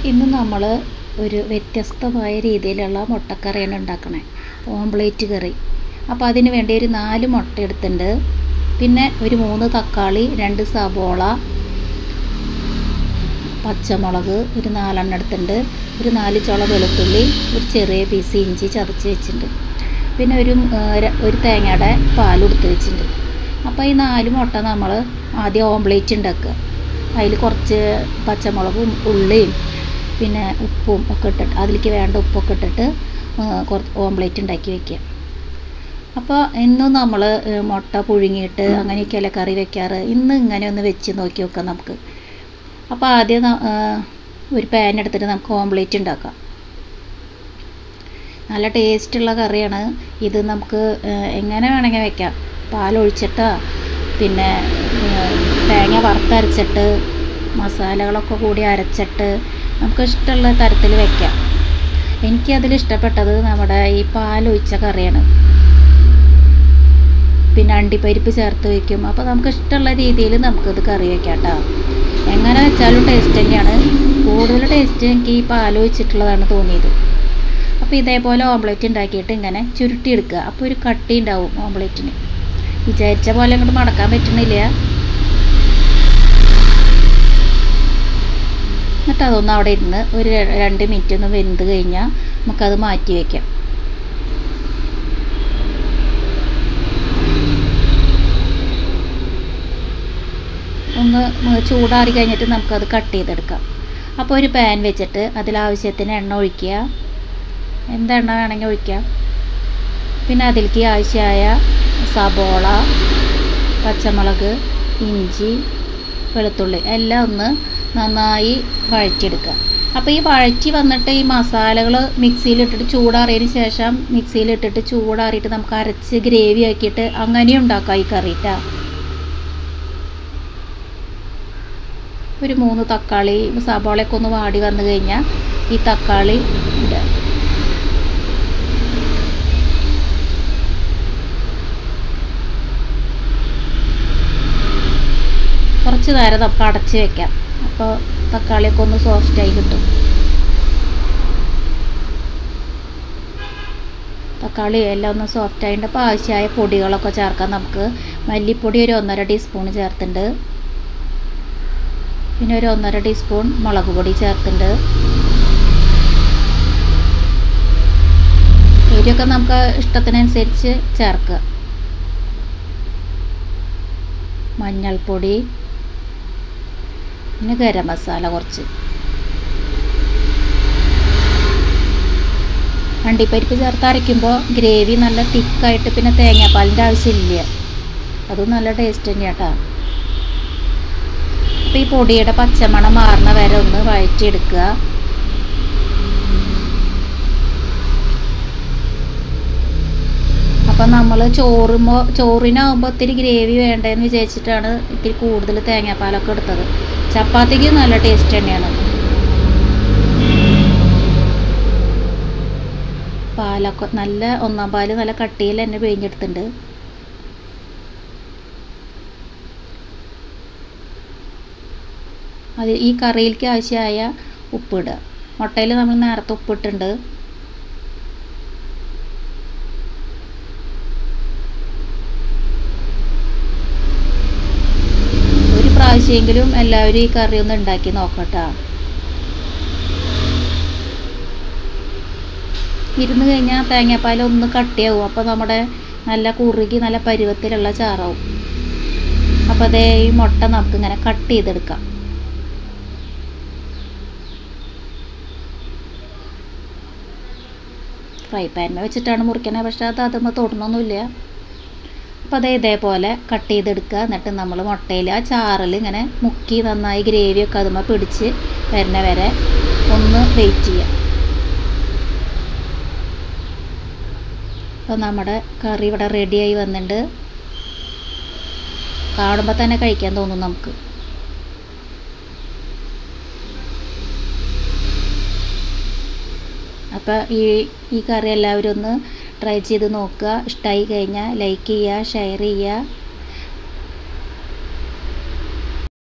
ഇന്ന് നമ്മൾ ഒരു വ്യത്യസ്തമായ രീതിയിലുള്ള മുട്ടക്കറിയാണ് ഉണ്ടാക്കണേ ഓംപ്ലേറ്റ് കറി അപ്പോൾ അതിന് വേണ്ടി ഒരു നാല് മുട്ട എടുത്തിട്ടുണ്ട് പിന്നെ ഒരു മൂന്ന് തക്കാളി രണ്ട് സബോള പച്ചമുളക് ഒരു നാലെണ്ണം എടുത്തിട്ടുണ്ട് ഒരു നാല് ചുള വെളുത്തുള്ളി ഒരു ചെറിയ പീസ് ഇഞ്ചി ചതച്ച് വെച്ചിട്ടുണ്ട് പിന്നെ ഒരു ആ, ര- ഒരു തേങ്ങയുടെ പാൽ എടുത്ത് വെച്ചിട്ടുണ്ട് അപ്പോൾ ഈ നാല് മുട്ട നമ്മൾ ആദ്യം ഓംപ്ലേറ്റ് ഉണ്ടാക്കുക അതിൽ കുറച്ച് പച്ചമുളകും ഉള്ളിയും പിന്നെ ഉപ്പും ഒക്കെ ഇട്ടിട്ട് അതിലേക്ക് വേണ്ട ഉപ്പൊക്കെ ഇട്ടിട്ട് ആ, കുറച്ച് ഓംപ്ലേറ്റ് ഉണ്ടാക്കി വെക്കുക അപ്പോൾ ഇന്നും നമ്മൾ മുട്ട പുഴുങ്ങിയിട്ട് അങ്ങനെയൊക്കെയല്ലേ കറി വെക്കാറ് ഇന്ന് ഇങ്ങനെ ഒന്ന് വെച്ച് നോക്കി നോക്കാം നമുക്ക് അപ്പോൾ ആദ്യം ന- ആ, ഒരു പാൻ എടുത്തിട്ട് നമുക്ക് ഓംപ്ലേറ്റ് ഉണ്ടാക്കാം നല്ല ടേസ്റ്റുള്ള കറിയാണ് ഇത് നമുക്ക് ആ, എങ്ങനെ വേണമെങ്കിൽ വെക്കാം പാലൊഴിച്ചിട്ടോ പിന്നെ ആ, തേങ്ങ വറുത്തരച്ചിട്ട് മസാലകളൊക്കെ കൂടി അരച്ചിട്ട് നമുക്ക് ഇഷ്ടമുള്ള തരത്തിൽ വെക്കാം എനിക്കതിൽ ഇഷ്ടപ്പെട്ടത് നമ്മുടെ ഈ പാലൊഴിച്ച കറിയാണ് പിന്നെ അണ്ടിപ്പരിപ്പ് ചേർത്ത് വയ്ക്കും അപ്പോൾ നമുക്ക് ഇഷ്ടമുള്ള രീതിയിൽ നമുക്കിത് കറി വെക്കാം കേട്ടോ എങ്ങനെ വെച്ചാലും ടേസ്റ്റ് തന്നെയാണ് കൂടുതൽ ടേസ്റ്റ് എനിക്ക് ഈ പാൽ ഒഴിച്ചിട്ടുള്ളതാണ് തോന്നിയത് അപ്പോൾ ഇതേപോലെ ഓംപ്ലേറ്റ് ഉണ്ടാക്കിയിട്ട് ഇങ്ങനെ ചുരുട്ടിയെടുക്കുക അപ്പോൾ ഒരു കട്ടി ഉണ്ടാവും ഓംപ്ലേറ്റിന് വിചാരിച്ച പോലെ അങ്ങോട്ട് മടക്കാൻ പറ്റുന്നില്ല എന്നിട്ട് അതൊന്ന് അവിടെ ഇരുന്ന് ഒരു ര- രണ്ട് മിനിറ്റ് ഒന്ന് വെന്ത് കഴിഞ്ഞാൽ നമുക്കത് മാറ്റി വയ്ക്കാം ഒന്ന് മ- ചൂടാറി കഴിഞ്ഞിട്ട് നമുക്കത് കട്ട് ചെയ്തെടുക്കാം അപ്പോൾ ഒരു പാൻ വെച്ചിട്ട് അതിലാവശ്യത്തിന് എണ്ണ ഒഴിക്കുക എന്ത് എണ്ണ വേണമെങ്കിൽ ഒഴിക്കാം പിന്നെ അതിലേക്ക് ആവശ്യമായ സബോള പച്ചമുളക് ഇഞ്ചി വെളുത്തുള്ളി എല്ലാം ഒന്ന് നന്നായി വഴറ്റിയെടുക്കുക അപ്പോൾ ഈ വഴറ്റി വന്നിട്ട് ഈ മസാലകൾ മിക്സിയിലിട്ടിട്ട് ചൂടാറിയതിന് ശേഷം മിക്സിയിലിട്ടിട്ട് ചൂടാറിയിട്ട് നമുക്ക് അരച്ച് ഗ്രേവി ആക്കിയിട്ട് അങ്ങനെയും ഉണ്ടാക്കാം ഈ കറി ട്ടാ. ഒരു മൂന്ന് തക്കാളി സബോളയൊക്കെ ഒന്ന് വാടി വന്നു കഴിഞ്ഞാൽ ഈ തക്കാളി ഇടുക കുറച്ച് നേരം നമുക്ക് അടച്ച് വെക്കാം അപ്പോൾ തക്കാളിയൊക്കെ ഒന്ന് സോഫ്റ്റായി കിട്ടും തക്കാളി എല്ലാം ഒന്ന് സോഫ്റ്റ് ആയിട്ട് അപ്പോൾ ആവശ്യമായ പൊടികളൊക്കെ ചേർക്കാം നമുക്ക് മല്ലിപ്പൊടി ഒരു ഒന്നര ടീസ്പൂൺ ചേർത്തിട്ടുണ്ട് പിന്നെ ഒരു ഒന്നര ടീസ്പൂൺ മുളക് പൊടി ചേർത്തിട്ടുണ്ട് എരിയൊക്കെ നമുക്ക് ഇഷ്ടത്തിനനുസരിച്ച് ചേർക്കുക മഞ്ഞൾപ്പൊടി പിന്നെ ഗരം മസാല കുറച്ച് അണ്ടിപ്പരിപ്പ് ചേർത്ത് അരയ്ക്കുമ്പോൾ ഗ്രേവി നല്ല തിക്കായിട്ട് പിന്നെ തേങ്ങാപ്പാലിൻ്റെ ആവശ്യമില്ല അതും നല്ല ടേസ്റ്റ് തന്നെയാണ് കേട്ടോ അപ്പോൾ ഈ പൊടിയുടെ പച്ചമണം മാറുന്ന വരെ ഒന്ന് വഴറ്റിയെടുക്കുക അപ്പം നമ്മൾ ചോറുമ്പോൾ ചോറിനാകുമ്പോൾ ഇത്തിരി ഗ്രേവി വേണ്ടതെന്ന് വിചാരിച്ചിട്ടാണ് ഇത്തിരി കൂടുതൽ തേങ്ങാപ്പാലൊക്കെ എടുത്തത് ചപ്പാത്തിക്ക് നല്ല ടേസ്റ്റ് തന്നെയാണ് പാലൊക്കെ നല്ല ഒന്നാം പാല് നല്ല കട്ടിയിൽ തന്നെ പിഴിഞ്ഞെടുത്തിട്ടുണ്ട് അത് ഈ കറിയിലേക്ക് ആവശ്യമായ ഉപ്പിടുക മുട്ടയിൽ നമ്മൾ നേരത്തെ ഉപ്പിട്ടുണ്ട് ഒരു പ്രാവശ്യമെങ്കിലും എല്ലാവരും ഈ കറി ഒന്ന് ഉണ്ടാക്കി നോക്കട്ടോ ഇരുന്ന് കഴിഞ്ഞാൽ തേങ്ങാപ്പാൽ ഒന്ന് കട്ടിയാവും അപ്പോൾ നമ്മുടെ നല്ല കുറുകി നല്ല പരുവത്തിലുള്ള ചാറാവും അപ്പോൾ അതേ ഈ മുട്ട നമുക്ക് ഇങ്ങനെ കട്ട് ചെയ്തെടുക്കാം ഫ്രൈ പാനിൽ വെച്ചിട്ടാണ് മുറിക്കണത് പക്ഷേ അത് അതുമ്പോൾ തൊടണമൊന്നുമില്ല അപ്പോൾ അതേ ഇതേപോലെ കട്ട് ചെയ്തെടുക്കുക എന്നിട്ട് നമ്മൾ മുട്ടയിൽ ആ ചാറിൽ ഇങ്ങനെ മുക്കി നന്നായി ഗ്രേവിയൊക്കെ അതുമ്പോൾ പിടിച്ച് വരുന്ന വരെ ഒന്ന് വെയിറ്റ് ചെയ്യുക അപ്പോൾ നമ്മുടെ കറി ഇവിടെ റെഡിയായി വന്നിട്ടുണ്ട് കാണുമ്പോൾ തന്നെ കഴിക്കാൻ തോന്നും നമുക്ക് അപ്പോൾ ഈ ഈ കറി എല്ലാവരും ഒന്ന് ട്രൈ ചെയ്ത് നോക്കുക ഇഷ്ടമായി കഴിഞ്ഞാൽ ലൈക്ക് ചെയ്യുക ഷെയർ ചെയ്യുക